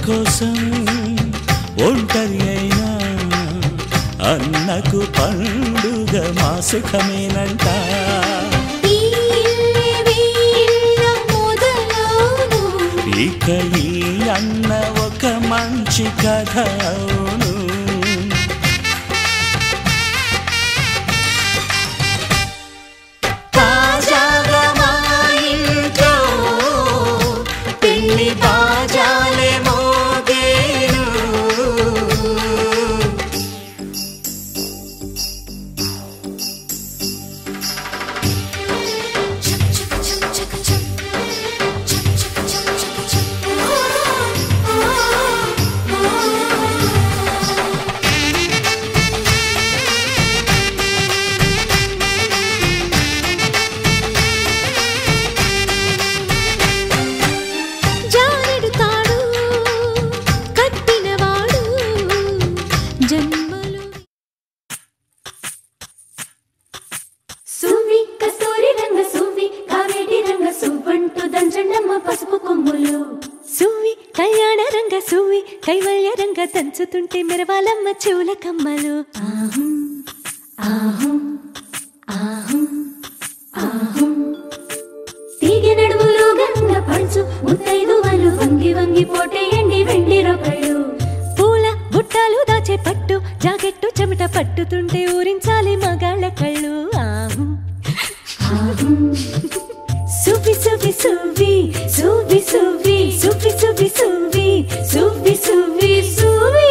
కోసం ఒంటరి అయినా అన్నకు పండుగ మా సుఖమేనంట ఈ ఇల్లే వీళ్ళ మొదలవును ఇక ఈ అన్న ఒక మంచి కథ అవును తాజాగా మా ఇంట్లో పెళ్లి బాజాలే మోగేను జానెడు తాడు కట్టినవాడు జన్మలు సువ్వి కస్తూరి రంగ సువ్వి కావేటి రంగ సువ్వంటూ దంచండమ్మ పసుపు కొమ్ములు సువ్వి కళ్యాణ రంగ సువ్వి కైవల్య రంగ దంచుతుంటే మెరవాలమ్మ చెవుల కమ్మలు ఆహం ఆహం ఆహం ఆహం తీగె నడుములు గంగ పడుచు ముత్తైదువలు వంగి వంగి పోటేయండి వెండి రొకళ్ళు పూల బుట్టాలు దాచే పట్టు జాకెట్టు చెమట పట్టుతుంటే ఊరించాలి మగాళ్ళ కళ్ళు ఆహు ఆహం సువ్వి సువ్వి సువ్వి సువ్వి సువ్వి సువ్వి సువ్వి సువ్వి సువ్వి సువ్వి సువ్వి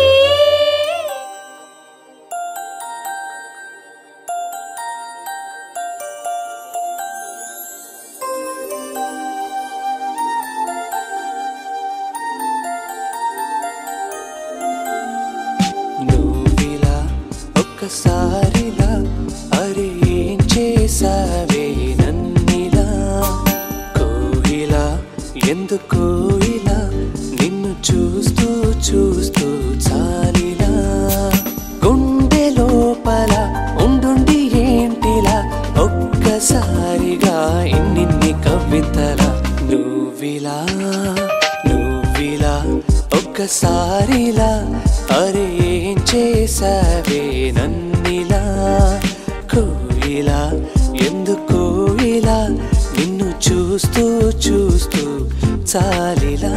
నువ్విలా ఒక్కసారిలా అరే ఏం చేసావే నన్నిలా కోయిలా ఎందుకో ఇలా నిన్ను చూస్తూ చూస్తూ చాలిలా గుండె లోపల ఉండుండి ఏంటిలా ఒక్కసారిగా ఇన్నిన్ని కవితల నువ్విలా నువ్విలా ఒక్కసారిలా అరే ఏం చేసావే నన్నిలా కోయిలా ఎందుకో ఇలా నిన్ను చూస్తూ చూస్తూ చాలిలా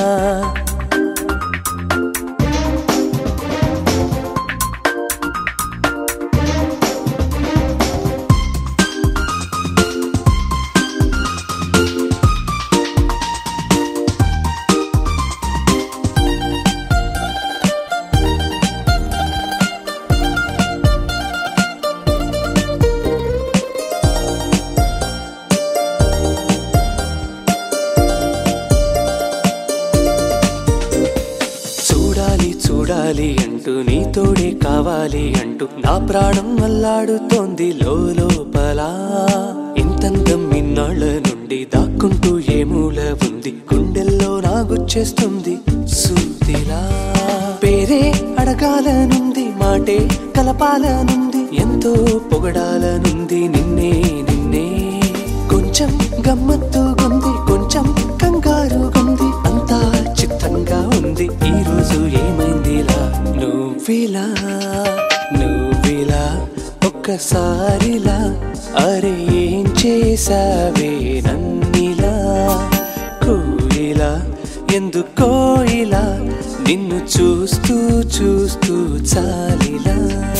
చూడాలి చూడాలి అంటూ నీతోడే కావాలి అంటూ నా ప్రాణం అల్లాడుతోంది లోపల ఇంతందం ఇన్నాళ్ళ నుండి దాక్కుంటూ ఏ మూల ఉంది గుండెల్లో నాగుచ్చేస్తుంది సూదిలా పేరే అడగాలనుంది మాటే కలపాలనుంది ఎంతో పొగడాలనుంది నిన్నే నిన్నే కొంచెం గమ్మత్తుగుంది కొంచెం కంగారుగుంది అంతా చిత్తంగా ఉంది ఈ రోజు ఏమైందిలా నువ్విలా నువ్విలా ఒక్కసారిలా అరే ఏం చేసావే నన్నిలా కోయిలా ఎందుకో ఇలా నిన్ను చూస్తూ చూస్తూ చాలిలా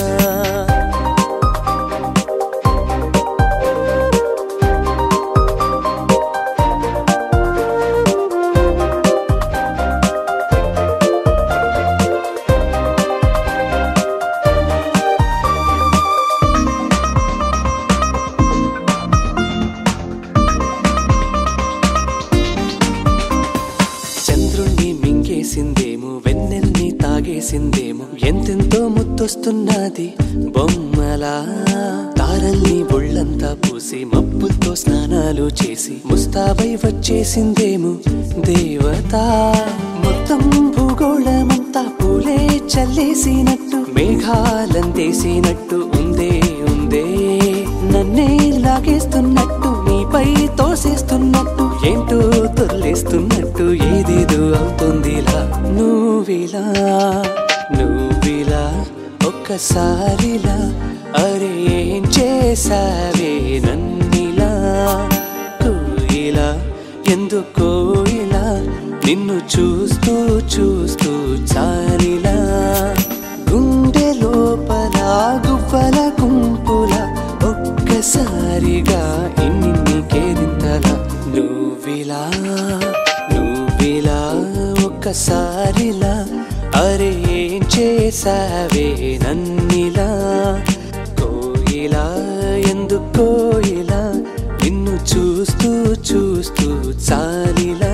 చంద్రుణ్ణి మింగేసిందేమో వెన్నెల్ని తాగేసిందేమో ఎంతెంతో ముత్తొస్తున్నది బొమ్మలా తారల్ని ఒళ్ళంతా పూసి మబ్బులతో స్నానాలు చేసి ముస్తాబై వచ్చేసిందేమో దేవత మొత్తం భూగోళమంతా పూలే చల్లేసినట్టు మేఘాలందేసినట్టు ఉందే ఉందే నన్నే లాగేస్తున్నట్టు నీపై తోసేస్తున్నట్టు ఏంటో తొల్లేస్తున్నట్టు ఏదేదో అవుతుందిలా నువ్విలా నువ్విలా ఒక్కసారిలా అరే ఏం చేసావే నన్నిలా కోయిలా ఎందుకో ఇలా నిన్ను చూస్తూ చూస్తూ చాలిలా గుండె లోపల గువ్వల గుంపుల ఒక్కసారిగా ఇన్ని కేరింతల నువ్విలా నువ్విలా ఒక్కసారిలా అరే ఏం చేసావే నన్నిలా కోయిలా ఎందుకో ఇలా నిన్ను చూస్తూ చూస్తూ చాలిలా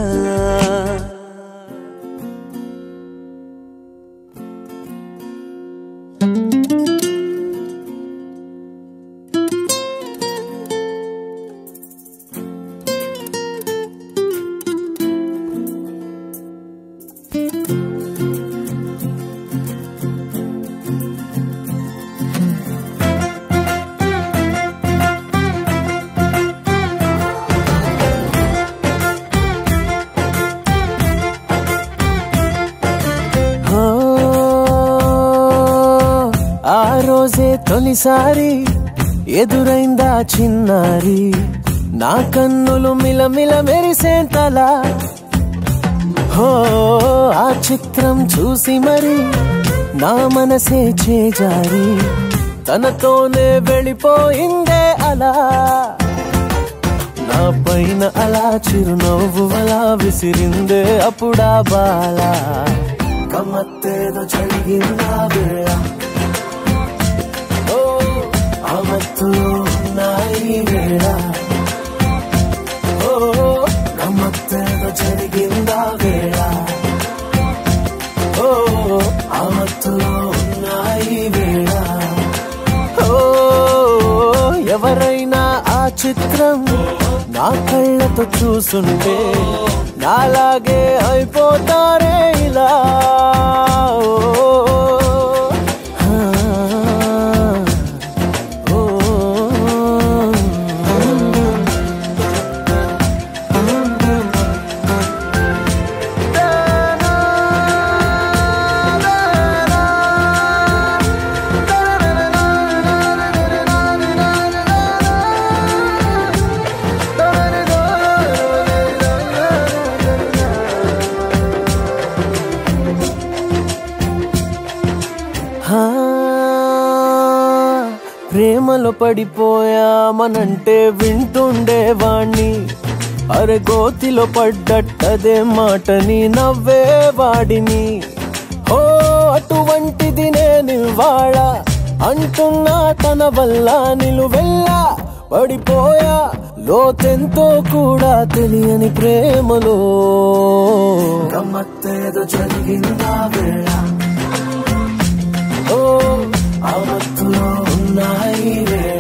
ఆ, ఆ రోజే తొలిసారి ఎదురైందా చిన్నారి నా కన్నులు మిలమిల మెరిసేంతలా హో ఆ చిత్రం చూసి మరి నా మనసే చేజారి తనతోనే వెళ్ళిపోయిందే అలా నా పైన అలా చిరునవ్వు అలా విసిరిందే అప్పుడా బాల కమ్మత్తేదో జరిగిందా వేళ ఓ ఆ మత్తులో ఉన్నాయి వేళ ఓ గమ్మత్తేదో జరిగిందా వేళ ఓ ఆ మత్తులో ఉన్నాయి వేళ ఓ ఎవరైనా ఆ చిత్రం నా కళ్ళతో చూసుంటే నాలాగే అయిపోతారే ఇలా ఓ, ఆ, ఓ, ఆ, ప్రేమలో పడిపోయామనంటే వింటుండేవాణ్ణి అరే గోతిలో పడ్డట్టదే మాటని నవ్వేవాడిని ఓ అటువంటిది నేను ఇవాళ అంటున్నా తన వల్ల నిలువెల్లా పడిపోయా లోతెంతో కూడా తెలియని ప్రేమలో గమ్మత్తేదో జరిగిందా వేళ ఓ ఆ మత్తులో ఉన్నాయి వేళ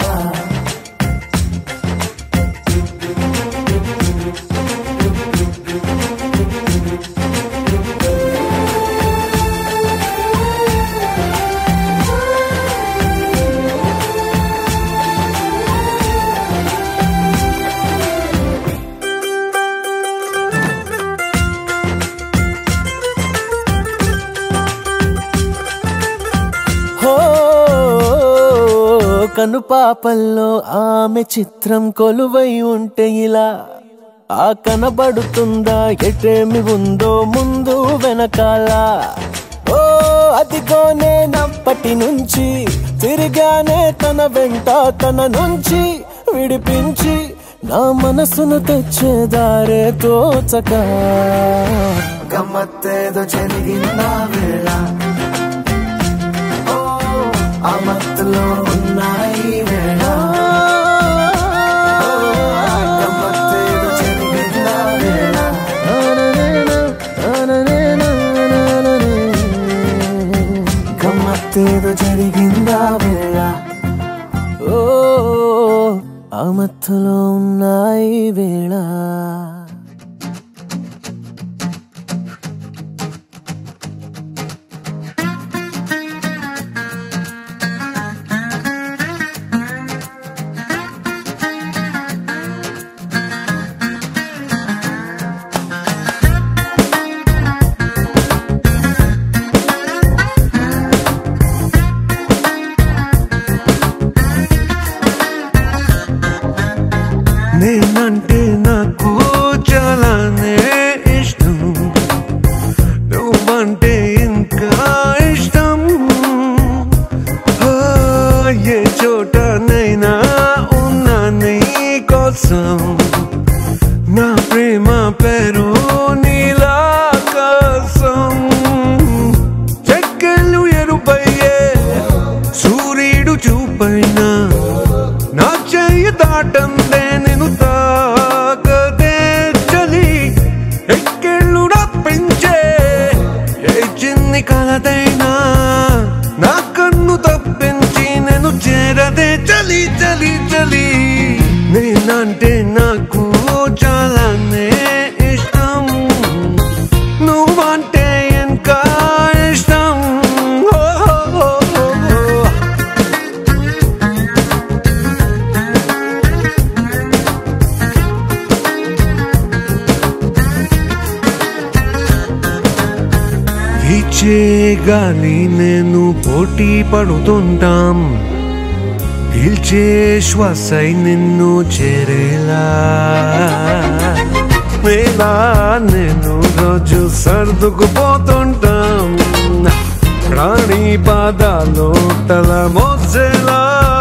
హో కనుపాపల్లో ఆమె చిత్రం కొలువై ఉంటే ఇలా ఆ కనబడుతుందా ఎటేమి ఉందో ముందు వెనకాల ఓ అదిగోనే నప్పటి నుంచి తిరిగానే తన వెంట తన నుంచి విడిపించి నా మనసును తెచ్చేదారే తోచక గమ్మత్తేదో జరిగిందా వేళ ఆ మత్తులో ఉన్నాయి వేళ గమ్మత్తేదో జరిగిందా వేళ గమ్మత్తేదో జరిగిందా వేళ ఓ ఆ మత్తులో ఉన్నాయి వేళ నేనంటే నాకు చాలానే ఇష్టం నువ్వంటే ఇంకా ఇష్టం ఆ, ఏ చోటనైనా ఉన్నా నీ కోసం నా ప్రేమ పేరు నీలాకాశం చెక్కలు ఎరుపయ్యే సూర్యుడు చూపైన నా చెయ్యి దాటందే నేను తాకదే చలి ఎక్కెళ్ళు పెంచే ఏ చిన్ని కలదైనా నా కన్ను తప్పించి నేను చేరదే చలి చలి చలి నేనంటే నాకు చాలానే ఇష్టం నువ్వంటే ఇంకా ఇష్టం ఓ, ఓ, ఓ, ఓ. వీచే గాలి నేను పోటీ పడుతుంటాం పీల్చే శ్వాసై నిన్ను చేరేలా వేలా నేను రోజు సర్దుకుపోతుంటాం ప్రాణి పాదాలు తల మోసేలా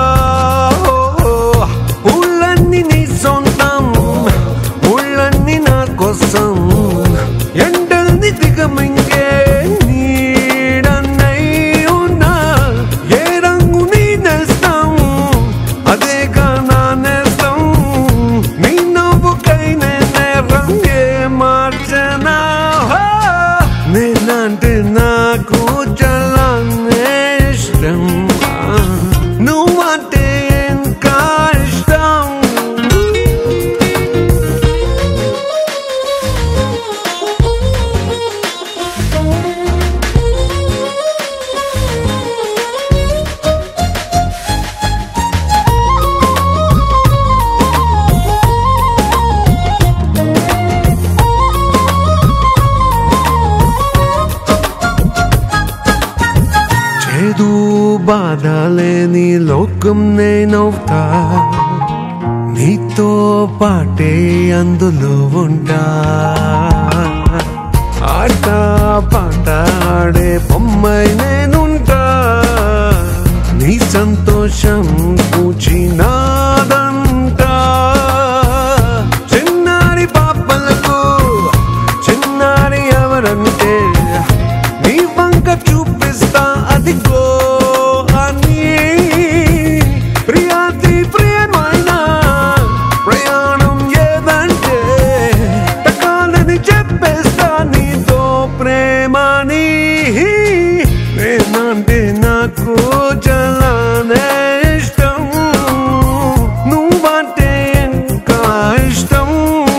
ఊళ్ళన్నీ నీ సొంతం ఊళ్ళన్నీ నా కోసం ఎండల్ని దిగమింగే నీడన్నై ఉన్నా ఏ రంగు నీ నేస్తాం అదే నా నేస్తాం నీ నవ్వుకై నేనే రంగే మార్చనా హో! నేనంటే నాకు చాలానే ఇష్టం నువ్వంటే ఇంకా ఇష్టం చేదు బాధ లేని లోకం నేనవుతా నీతో పాటే అందులో ఉంటా ఆట పాట ఆడే బొమ్మై నేనుంటా నీ సంతోషం పూచినాదంటా చిన్నారి పాపలకు చిన్నారి ఎవరంటే నీ వంక చూపిస్తా అదిగో అని ప్రియాతి ప్రియమైన ప్రయాణం ఏదంటే తకాలని చెప్పేస్తా నీతో ప్రేమని నేనంటే నాకు చాలానే ఇష్టం నువ్వంటే ఇంకా ఇష్టం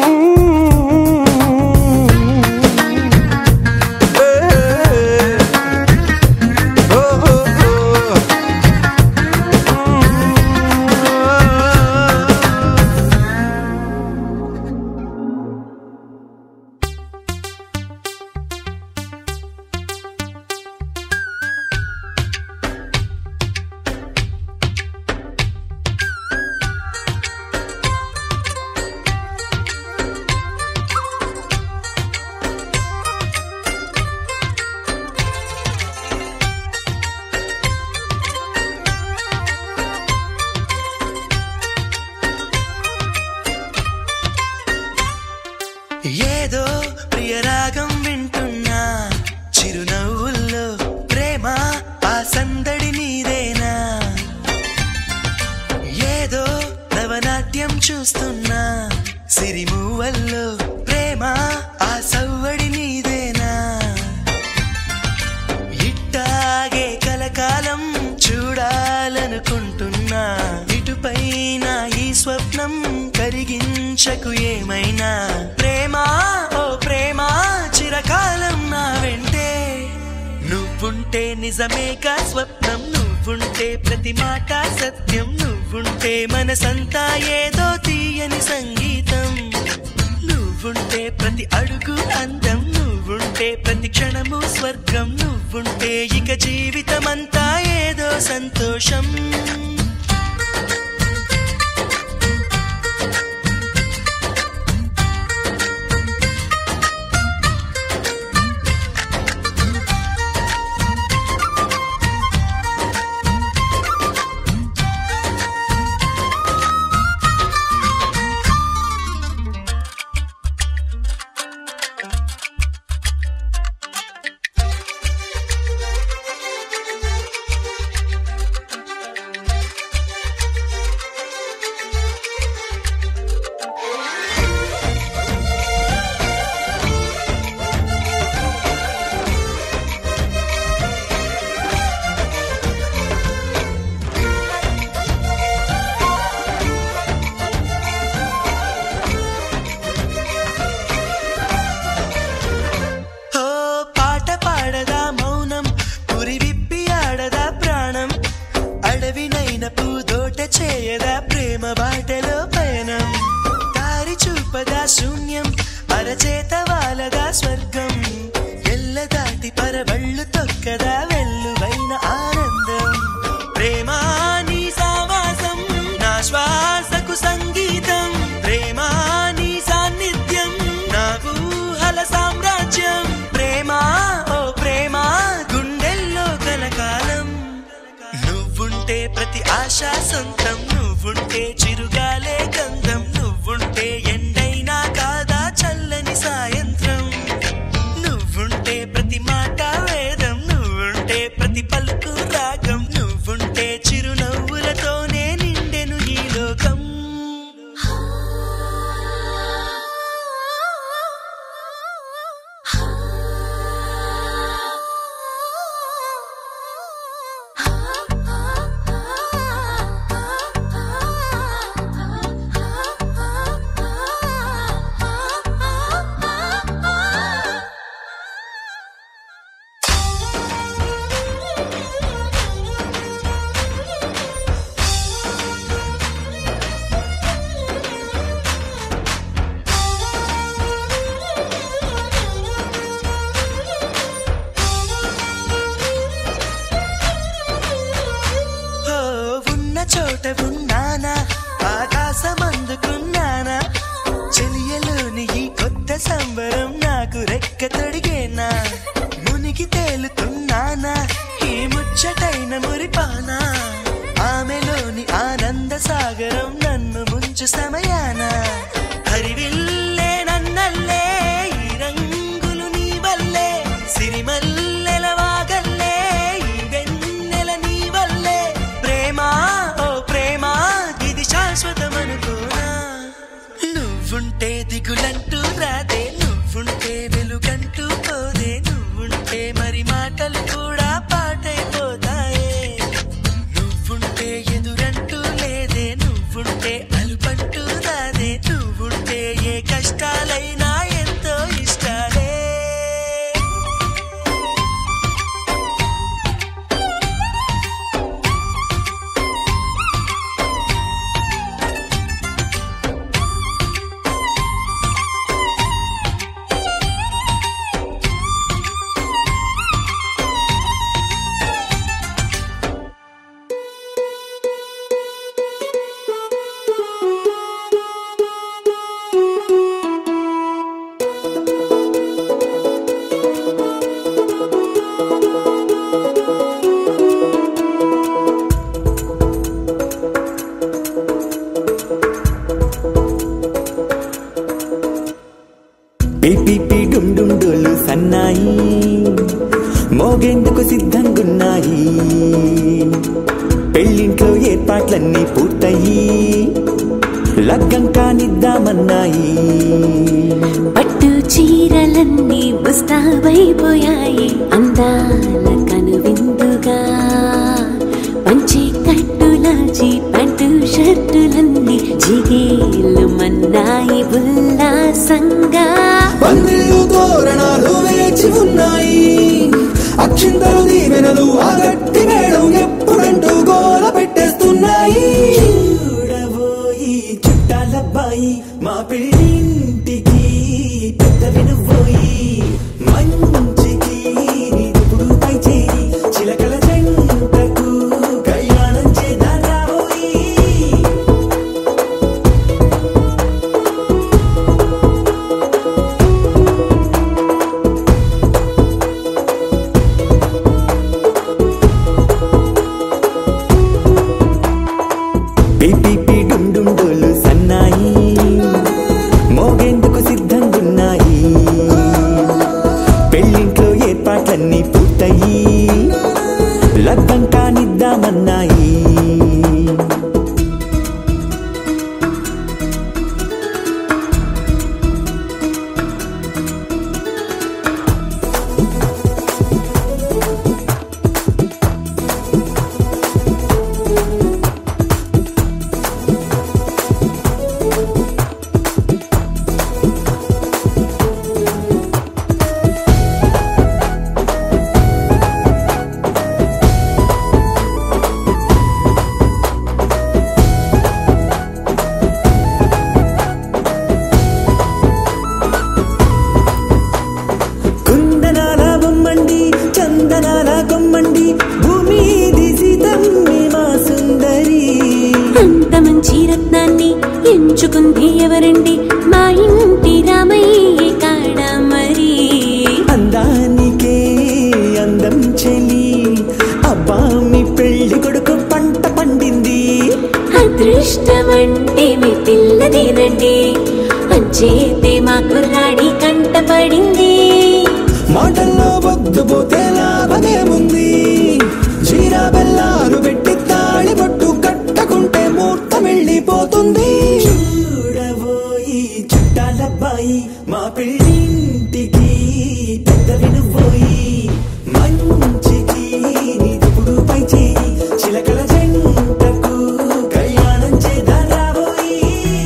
ఏదో ప్రియరాగం వింటున్నా చిరునవ్వుల్లో ప్రేమ ఆ సందడి నీదేనా ఏదో నవనాట్యం చూస్తున్నా సిరిమూవల్లో ప్రేమ ఆ సవ్వడి నీదేనా ఇట్టాగే కలకాలం చూడాలనుకుంటున్నా ఇటుపైన ఈ స్వప్నం కరిగించకు ఏమైనా ప్రేమ ఓ ప్రేమ చిరకాలం నా వెంటే నువ్వుంటే నిజమేగా స్వప్నం నువ్వుంటే ప్రతి మాట సత్యం నువ్వుంటే మనసంతా ఏదో తీయని సంగీతం నువ్వుంటే ప్రతి అడుగు అందం నువ్వుంటే ప్రతి క్షణము స్వర్గం నువ్వుంటే ఇక జీవితమంతా ఏదో సంతోషం బాటలో పయనం దారి చూపదా శూన్యం అరచేత వాలదా స్వర్గం ఎల్ల దాటి పరవళ్ళు తొక్కదా వెల్లువైన ఆనందం ప్రేమా నీ సావాసం నా శ్వాసకు సంగీతం ప్రేమా నీ సాన్నిధ్యం నా ఊహల సామ్రాజ్యం ప్రేమా ఓ ప్రేమా గుండెల్లో కలకాలం నువ్వుంటే ప్రతి ఆశ సొంతం నువ్వుంటే చిరుగాలే గంధం నువ్వుంటే ఎండైనా కాదా చల్లని సాయంత్రం నువ్వుంటే ప్రతి మాట వేదం నువ్వుంటే ప్రతి పలుకు రాగం నువ్వుంటే చిరునవ్వులతోనే నిండెను ఈ లోకం ఓ ఉన్న చోట ఉన్నానా ఆకాశం అందుకున్నానా చెలియలోని ఈ కొత్త సంబరం నాకు రెక్క తొడిగేనా మునిగి తేలుతున్నానా ఈ ముచ్చటైన మురిపానా ఆమెలోని ఆనంద సాగరం నన్ను ముంచు సమయాన హరివిల్లే నన్నల్లే ఈ రంగులు నీ వల్లే సిరిమల్లెల వాగల్లే ఈ వెన్నెల నీ వల్లే ప్రేమా ఓ ప్రేమా ఇది శాశ్వతమనుకోనా నువ్వుంటే దిగులంటూ రాదే నువ్వుంటే వెలుగంటూ పోదే నువ్వుంటే మరి మాటలు కూడా పాటైపోతాయే నువ్వుంటే ఎదురంటూ లేదే నువ్వుంటే అలుపంటూ రాదే నువ్వుంటే ఏ కష్టాలైనా ఎంతో ఇష్టాలే పిపిపి డుండుండులు సన్నాయి మోగేందుకు సిద్ధంగున్నాయి పెళ్ళింట్లో ఏర్పాట్లన్నీ పూర్తయి లగ్గం కానిద్దామన్నాయి పట్టు చీరలన్నీ ముస్తాబైపోయాయి అందాల కనువిందుగా పంచి కట్టులాచి పంటు షర్టులన్నీ జిగేలు మన్నాయి ఉల్లాసంగా పందిళ్ళు తోరణాలు వేచి ఉన్నాయి అక్షింతలు దీవెనలు ఆ గట్టి మేడం ఎప్పుడంటూ గోల పెట్టేస్తున్నాయి చూడబోయి చుట్టాలబ్బాయి మా పెళ్ళింటికి పెద్ద వినుబోయి మంచికి ఇప్పుడు పై చేయి చిలకల జంటకు కళ్యాణం చేద్దాం రాబోయి పిపిపి డుండుండులు సన్నాయి రత్నాన్ని ఎంచుకుంది ఎవరండి మా ఇంటి రామయ్య కాడ మరి అందానికే అందం చెలి అబ్బా మీ పెళ్లి కొడుకు పంట పండింది అదృష్టమంటే మీ పిల్లదేనండి అంచేతే మా కుర్రాడి కంట పడింది మాటల్లో వద్దు పోతే లాభమేముంది జీరా బెల్లాలు పెట్టి తాళి పట్టు కట్టకుంటే ముహూర్తం వెళ్ళిపోతుంది చూడబోయి చుట్టాలబ్బాయి మా పెళ్ళింటికి పెద్ద వినుబోయి మంచికి నీదిప్పుడు పై చేయి చిలకల జంటకు కళ్యాణం చేద్దాం రాబోయి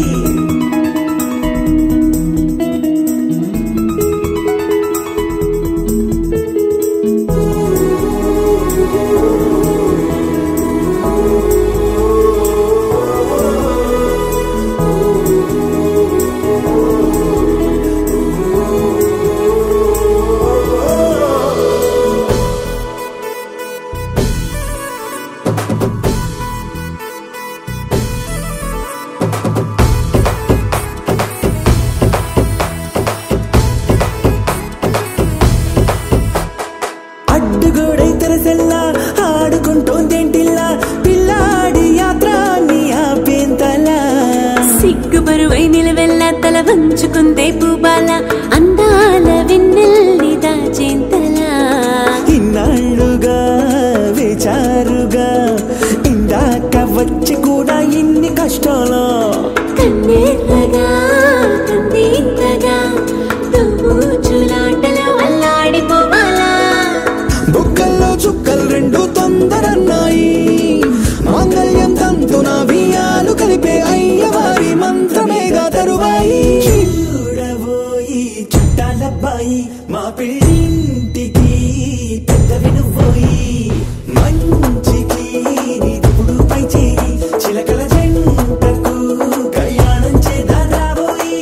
అడ్డుగోడై తెరసెల్లా ఆడుకుంటోందేంటిల్లా పిల్లాడి యాత్ర నీ ఆపేంతలా సిగ్గు బరువై నిలవెల్ల తల వంచుకుందే పూబాల అందాల వెన్నెల్లి దాచేంతలా ఇన్నాళ్ళుగా వేచారుగా ఇందాక వచ్చి కూడా ఇన్ని కష్టాలు కన్నెర్రగా కందింతగా తుమ్ముచులాటలో అల్లాడిపోవాలా బుక్కల్లో చుక్కలు రెండు తొందరన్నాయి మాంగళ్యం తంతున బియ్యాలు కలిపే అయ్యవారి మంత్రమేగా తరువాయి చూడబోయి చుట్టాలబ్బాయి మా పెళ్ళింటికి పెద్ద వినుబోయి మంచికి నీదిప్పుడు పై చేయి చిలకల జంటకు కళ్యాణం చేద్దాం రాబోయి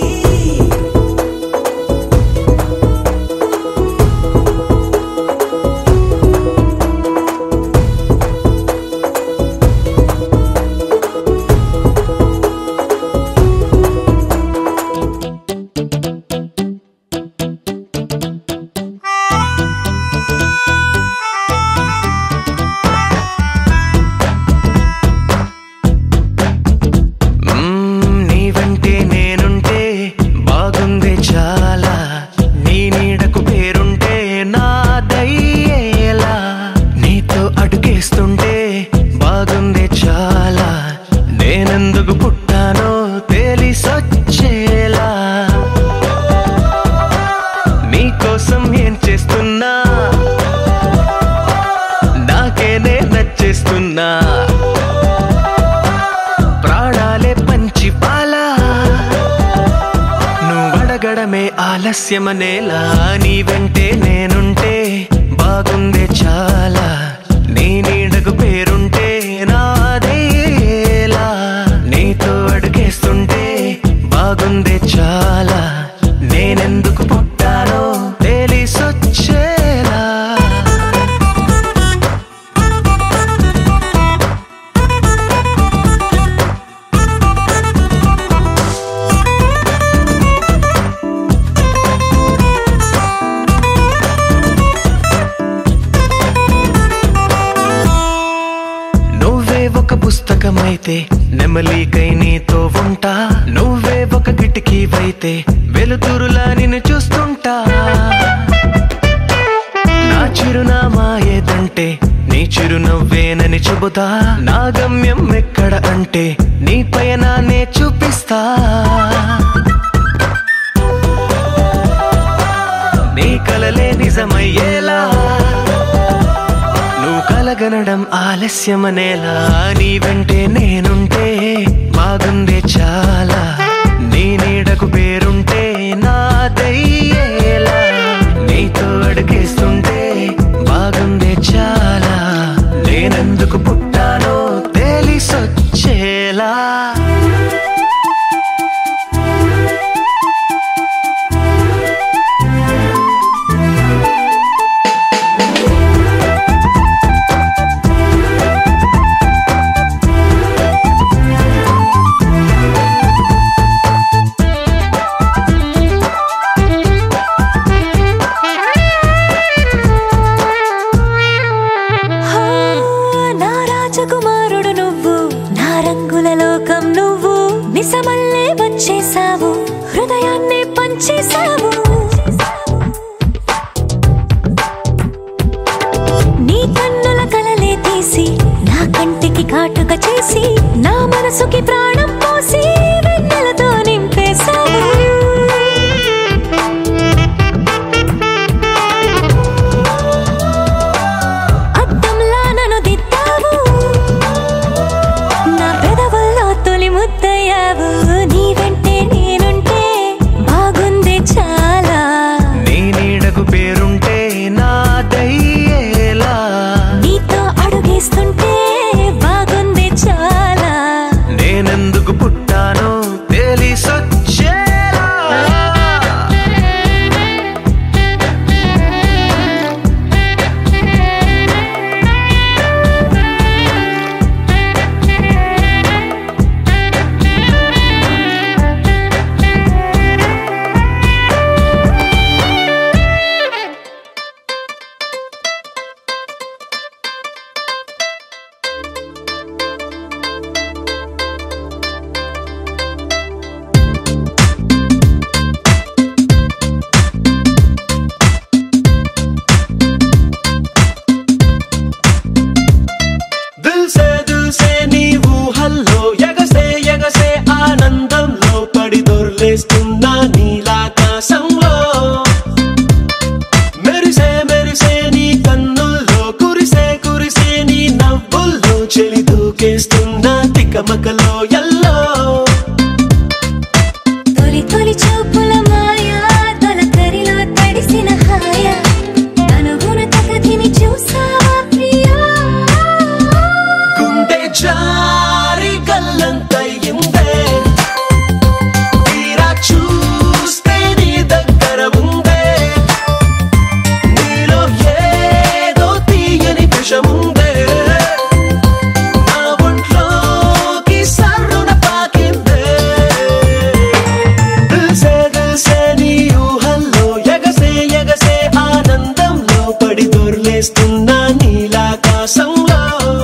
మ్మ్, నీవంటే నేనుంటే బాగుంది చాలా నీ నీడకు పేరుంటే నాదయ్యేలా నీతో అడుగేస్తుంటే బాగుంది చాలా నేనెందుకు పుట్టానో తెలిసొచ్చేలా నీకోసం ఏం చేస్తున్నా నాకేనే నచ్చేస్తున్నా ప్రాణాలే పంచి పాలా నువ్వడగడమే ఆలస్యమనేలా నీ వెంటే నేనుంటే బాగుందే చాలా నీ నీడకు పేరుంటే నాదేలా నీతో అడుగేస్తుంటే బాగుందే చాలా నేనెందుకు పుట్టానో తెలిసొచ్చేలా నువ్వే ఒక పుస్తకమైతే నెమలికై నీతో ఉంటా నువ్వే ఒక కిటికీవైతే వెలుతురులా నిన్ను చూస్తుంటా నా చిరునామా ఏదంటే నీ చిరునవ్వేనని చెబుతా నా గమ్యం ఎక్కడ అంటే నీ పయనాన్నే చూపిస్తా నీ కలలే నిజమయ్యేలా నువ్వు కలగనడం ఆలస్యమనేలా నీ వెంటే నేనుంటే బాగుందే చాలా నీ నీడకు పేరుంటే నాదయ్యేలా నీతో అడుగేస్తుంటే బాగుందే చాలా నేనెందుకు పుట్టానో తెలిసొచ్చేలా ఆ నిసమల్లే వచ్చేసావు హృదయాన్ని పంచేసావు నీ కన్నుల కలలే తీసి నా కంటికి కాటుక చేసి నా మనసుకి ప్రాణం పోసి వెన్నెలతో నింపేశావు అద్దంలా నన్ను దిద్దావు నా పెదవుల్లో తొలి ముద్దయ్యావు నీ వెంటే నేనుంటే బాగుంది చాలా నీ నీడకు పేరుంటే నాదయ్యేలా నీతో అడుగేస్తుంటే బాగుంది చాలా నేనెందుకు పుట్టానో తెలిసొచ్చేలా దిల్సే దిల్సే నీ ఊహల్లో ఎగసే ఎగసే ఆనందంలో పడి దొర్లేస్తున్నా నీలాకాశంలో మెరిసే మెరిసే నీ కన్నుల్లో కురిసే కురిసే నీ నవ్వుల్లో చెలి దూకేస్తున్నా తికమకలో ఎల్లో తొలి తొలి చూపుల మాయా తొలకరిలో తడిసిన హాయ అనుగుణ తగదిని చూసావా ప్రియా గుండె జారి గల్లంతయ్యిందే తీరా చూస్తే నీ దగ్గర ఉందే నీలో ఏదో తీయని విషముందే నా ఒంట్లోకి సర్రున పాకిందే దిల్సే దిల్సే నీ ఊహల్లో ఎగసే ఎగసే ఆనందంలో పడి దొర్లేస్తున్నా నీలాకాశంలో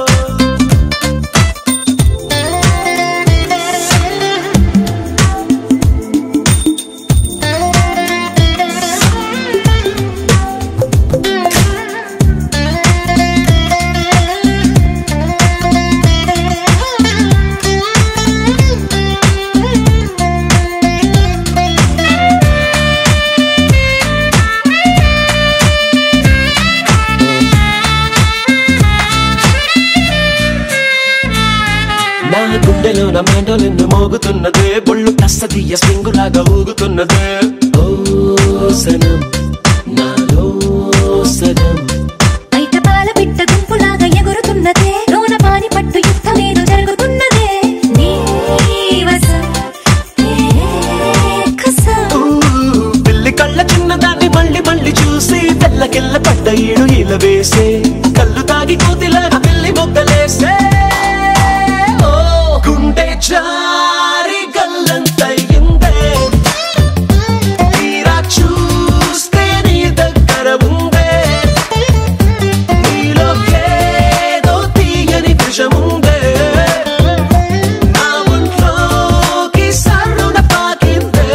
నా గుండెలో నా మెండోలెన్ను మోగుతున్నదే బొళ్ళు కస్తదీయ స్వింగులాగా ఊగుతున్నదే ఓ సనం నాలో సగం బయట పాల పిట్ట గుంపులాగా ఎగురుతున్నదే లోన పాని పట్టు యుద్ధమేదో జరుగుతున్నదే నీ వశం, నీ కసం. ఊ, పిల్లి కళ్ళ చిన్నదాన్ని మళ్ళీ మళ్ళీ చూసి తెల్లకెళ్ళ పడ్డ ఈడు ఈల వేసే కళ్ళు తాగి కోతిలాగా పిల్లి మొగ్గలేసే ఓ, గుండె జారి గల్లంతయ్యిందే తీరా చూస్తే నీ దగ్గర ఉందే నీలో ఏదో తీయని విషముందే నా ఒంట్లోకి సర్రున పాకిందే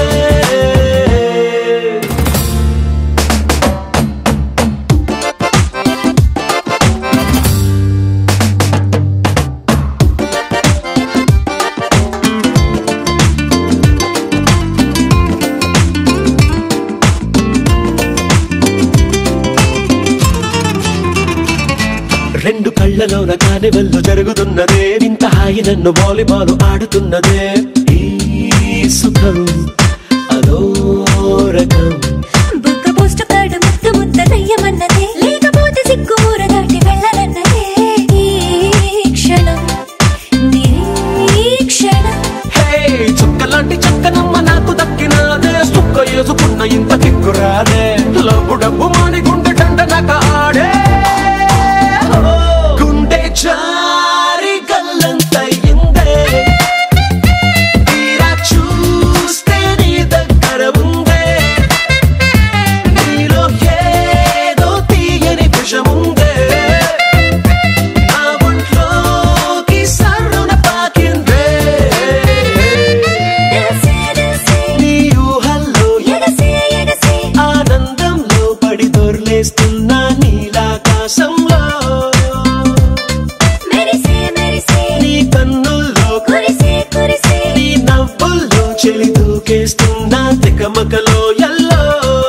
రెండు కళ్ళలోన కానివల్లు జరుగుతున్నదే వింత హాయి నన్ను వాలీబాల్ ఆడుతున్నదే ఈ సుఖం అదో రకం బుగ్గ పోస్ట్ కార్డు ముద్దు ముద్ద దయ్యమన్నదే లేకపోతే సిగ్గు ఊర దాటి వెళ్ళనన్నదే ఈ క్షణం నిరీక్షణం హే చుక్కలాంటి చక్కనమ్మ నాకు దక్కినాదే సుక్క వేసుకున్న ఇంత దిక్కురాదే లబ్బు డబ్బు మాని గుండె డండ నక ఆడే ఓ, గుండె జారి గల్లంతయ్యిందే తీరా చూస్తే నీ దగ్గర ఉందే నీలో ఏదో తీయని విషముందే నా ఒంట్లోకి సర్రున పాకిందే చెలి దూకేస్తున్నా తికమకలో ఎల్లో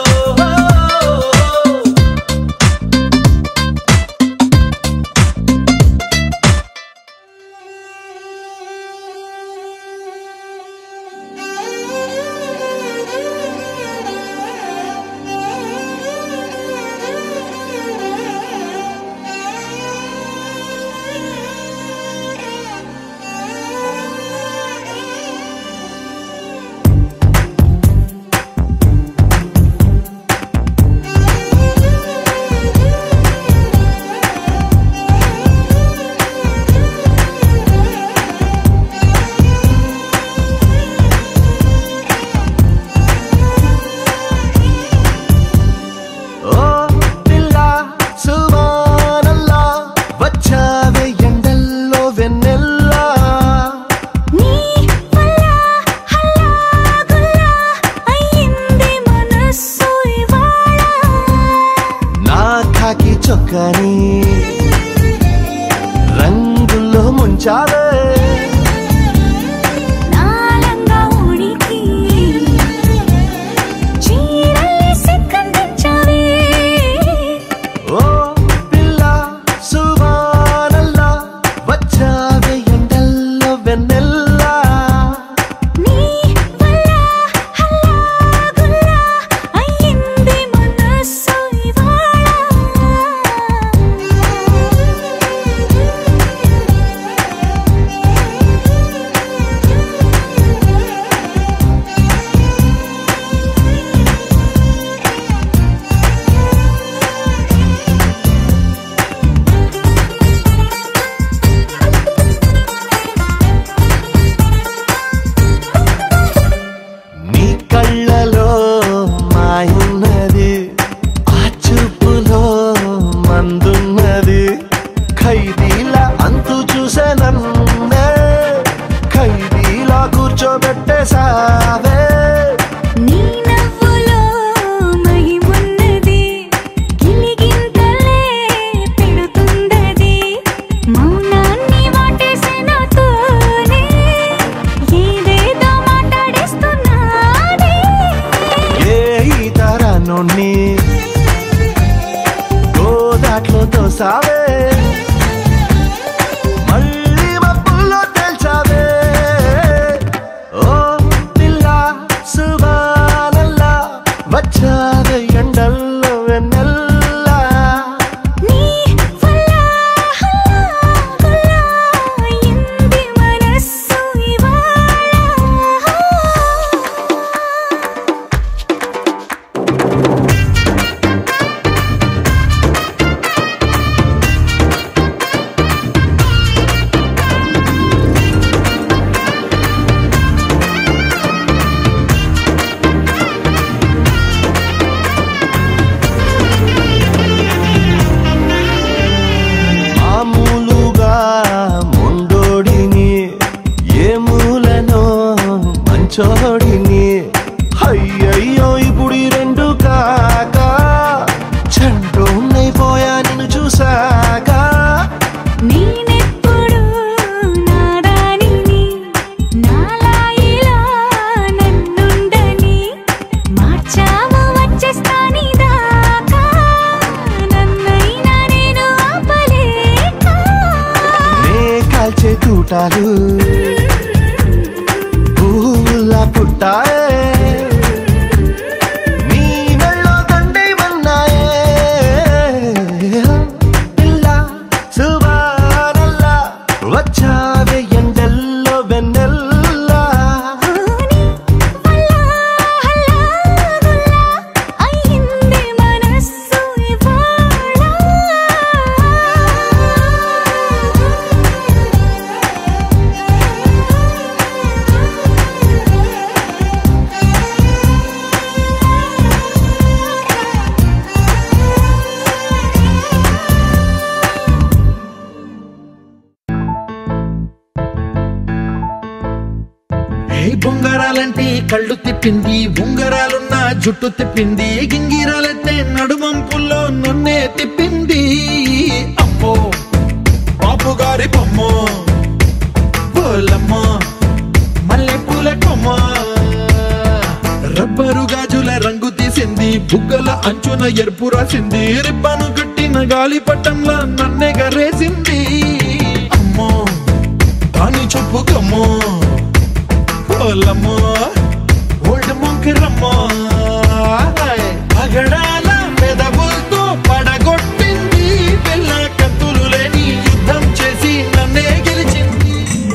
ఓ పిల్ల సువానల్లా వచ్చావే ఎండల్లో వెన్నెల్లా నీ వల్ల హల్లా గుల్లా అయ్యింది మనస్సు ఇవాళ నా కాకి చొక్కాని రంగుల్లో ముంచావే నాలంగా ఉడికి చీరల్ని సిగ్గందించావే ఓ పిల్ల సువానల్లా వచ్చావే ఎండల్లో వెన్నెల్లా నీ వల్ల హల్లా గుల్లా అయ్యింది మనస్సు ఇవాళ నీ కళ్ళలో మాయున్నది ఆ చూపులో మందున్నది ఖైదీలా అంతు చూసే నన్నే ఖైదీలా కూర్చోబెట్టేసావే నీ నవ్వులో మహిమున్నది గిలిగింతలే పెడుతుందది మౌనాన్ని వాటేసే నాతోనే ఏదేదో మాట్లాడేస్తున్నానే ఏ ఈ తరాన్ని గోదాట్లో తోసావే మళ్ళీ మబ్బుల్లో తేల్చావే ఓ పిల్ల సువానల్లా వచ్చావే ఎండల్లో వెన్నెల్లా నీ వల్ల హల్లా గుల్లా అయ్యింది మనస్సు ఇవాళ మామూలుగా మొండోడిని ఏ మూలనో మంచోడిని అయ్యయ్యో ఇప్పుడు ఈ రెండు కాక చంటోన్నైపోయా నిన్ను చూసాక నేనెప్పుడు నాదానిని నాలాయిలా నన్నుండని మార్చావు వచ్చేస్తాని దాకా నన్నైనా నేను ఆపలేక నే కాల్చే తూటాలు పువ్వులా పుట్టాయే నీ మెళ్ళో దండేమన్నాయే పిల్ల సువానల్లా వచ్చావే ఎండల్లో వెన్నెల్లా నీ వల్ల హల్లా గుల్లా అయ్యింది మనస్సు ఇవాళ ఏ బొంగరాలంటే కళ్ళు తిప్పింది ఉంగరాలున్న జుట్టు తిప్పింది గింగిరాలెత్తే నడుమంపుల్లో నన్నే తిప్పింది అమ్మో బాబు గారి బొమ్మ పోలమ్మ మల్లె పూల కొమ్మ బుగ్గల అంచున ఎరుపు రాసింది రిబ్బను కట్టిన గాలిపటంలా నన్నే గరేసింది అమ్మో అని చెప్పుకమ్మో ఓలమ్మో ఓల్డ్ మొంకిరమ్మో పగడాల పెదవులతో పడగొట్టింది పిల్ల కత్తులు లేని యుద్ధం చేసి నన్నే గెలిచింది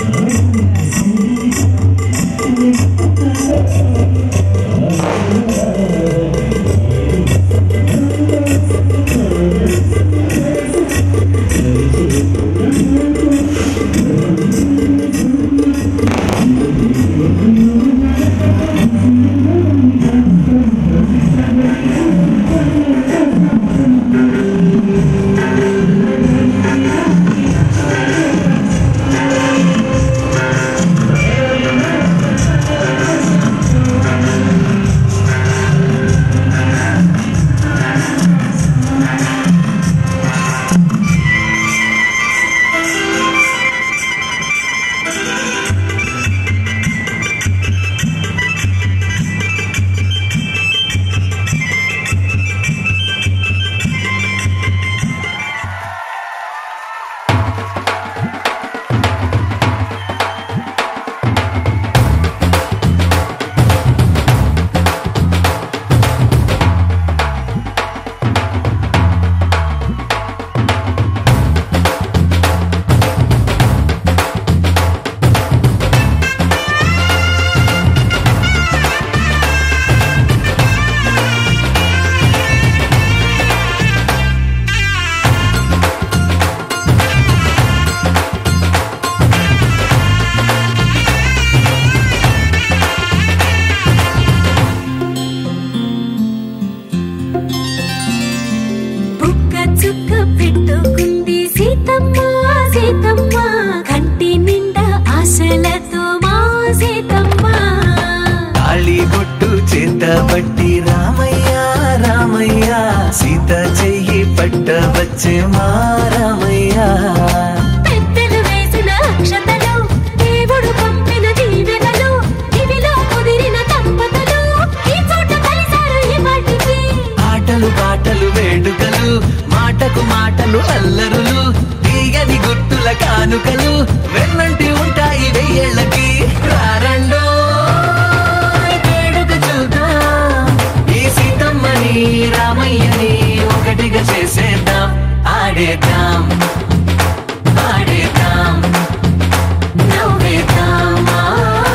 బుక్క చుక్క పెట్టుకుంది సీతమ్మ సీతమ్మ కంటి నిండా ఆశలతో మా సీతమ్మ తాళి బొట్టు చేత పట్టి రామయ్య రామయ్య సీత చెయ్యి పట్ట వచ్చే మా రామయ్య పెద్దలు వేసిన అక్షతలు దేవుడు పంపిన దీవెనలు ఇవిలో కుదిరిన దంపతులు ఈ చోట కలిసారు ఈ వాటికి ఆటలు పాటలు వేడుకలు మాటకు మాటలు అల్లరులు తీయని గుర్తుల కానుకలు వెన్నంటి ఉంటాయి వెయ్యేళ్ళకి రారండో వేడుక చూద్దాం ఈ సీతమ్మని రామయ్యని ఒకటిగా చేసేద్దాం ఆడేద్దాం ఆడేద్దాం నవ్వేద్దాం ఆ,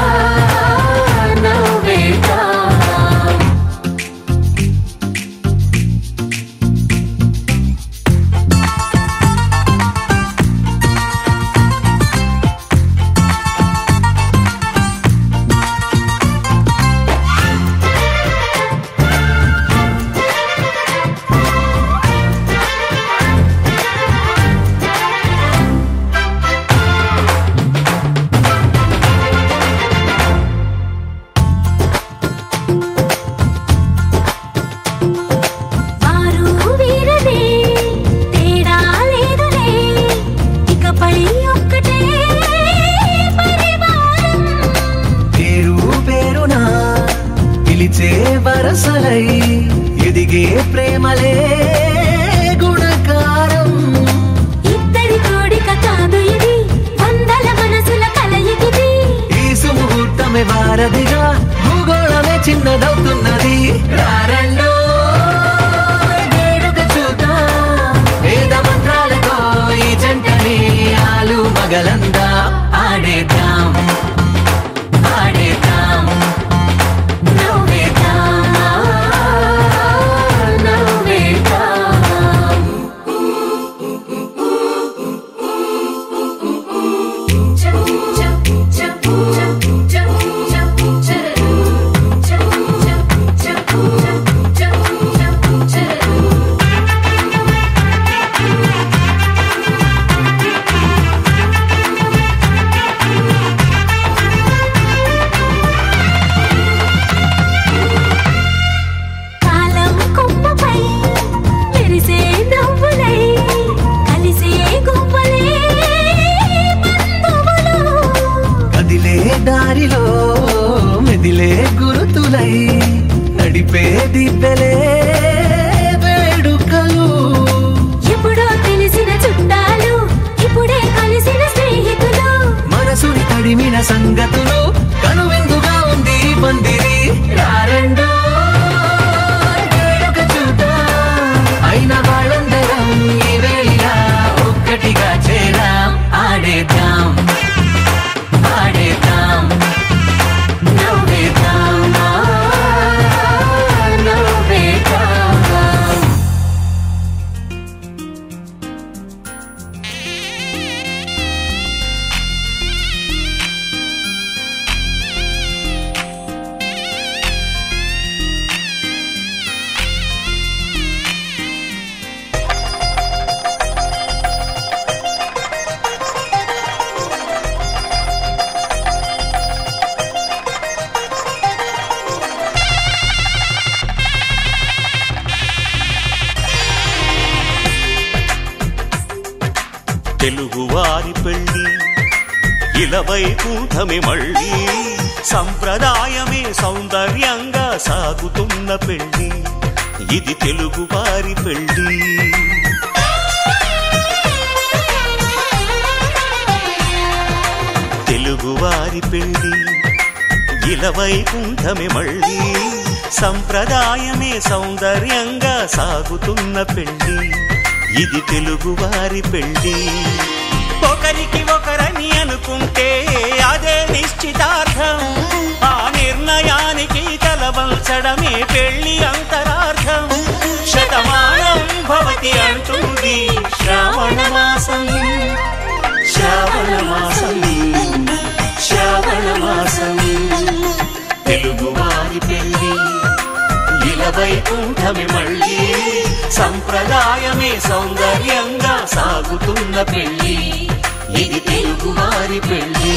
నవ్వేద్దాం వారు వీరనే తేడా లేదులే ఇకపై ఒక్కటే పరివారం పేరు పేరునా పిలిచే వరసలై ఎదిగే ప్రేమలే గుణకారం ఇద్దరి కోడిక కాదు ఇది వందల మనసుల కలయికిది ఈ సుముహూర్తమే వారధిగా భూగోళమే చిన్నదవుతున్నది రారండో వేడుక చూద్దాం వేద మంత్రాలతో ఈ జంటని ఆలు మగలందా ఆడేద్దాం ఆడేద్దాం నవ్వేద్దాం నవ్వేద్దాం కాలం కొమ్మపై మెరిసే నవ్వులై కలిసే గువ్వలే బంధువులు కదిలే దారిలో మెదిలే గురుతులై నడిపే దిబ్బెలే తెలుగువారి పెళ్ళి ఇలవై కూటమి మళ్ళీ సంప్రదాయమే సౌందర్యంగా సాగుతున్న పెళ్ళి ఇది తెలుగువారి పెళ్ళి తెలుగువారి పెళ్ళి ఇలవై కుంఠమే మళ్ళీ సంప్రదాయమే సౌందర్యంగా సాగుతున్న పెళ్ళి ఇది తెలుగువారి పెళ్ళి ఒకరికి ఒకరని అనుకుంటే అదే నిశ్చితార్థం ఆ నిర్ణయానికి తలవంచడమే పెళ్లి అంతరార్థం శతమానం భవతి అంటుంది శ్రావణ మాసం శ్రావణ మాసం శ్రావణ మాసం తెలుగువారి పెళ్ళి ఇలవై కుంఠమి మళ్ళీ సంప్రదాయమే సౌందర్యంగా సాగుతున్న పెళ్ళి ఇది తెలుగువారి పెళ్ళి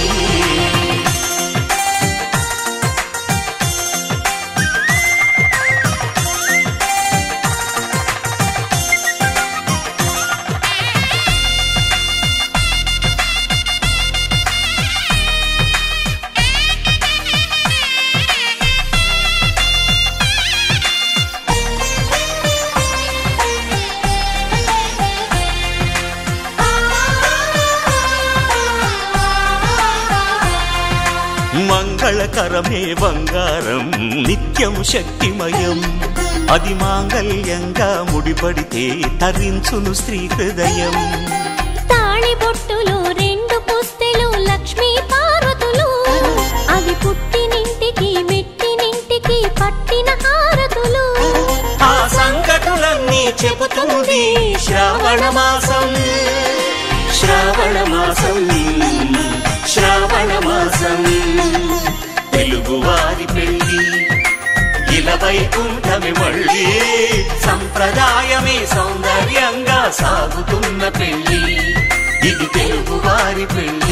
మంగళకరమే బంగారం నిత్యం శక్తిమయం అది మాంగళ్యంగా ముడిపడితే తరించును స్త్రీ హృదయం తాళి బొట్టులు రెండు పుస్తెలు లక్ష్మీ పార్వతులు అవి పుట్టినింటికి మెట్టినింటికి పట్టిన హారతులు ఆ సంకటులన్నీ చెబుతుంది శ్రావణ మాసం శ్రావణ మాసం శ్రావణ మాసం తెలుగువారి పెళ్ళి ఇలవై కుంఠమి మళ్ళీ సంప్రదాయమే సౌందర్యంగా సాగుతున్న పెళ్ళి ఇది తెలుగువారి పెళ్ళి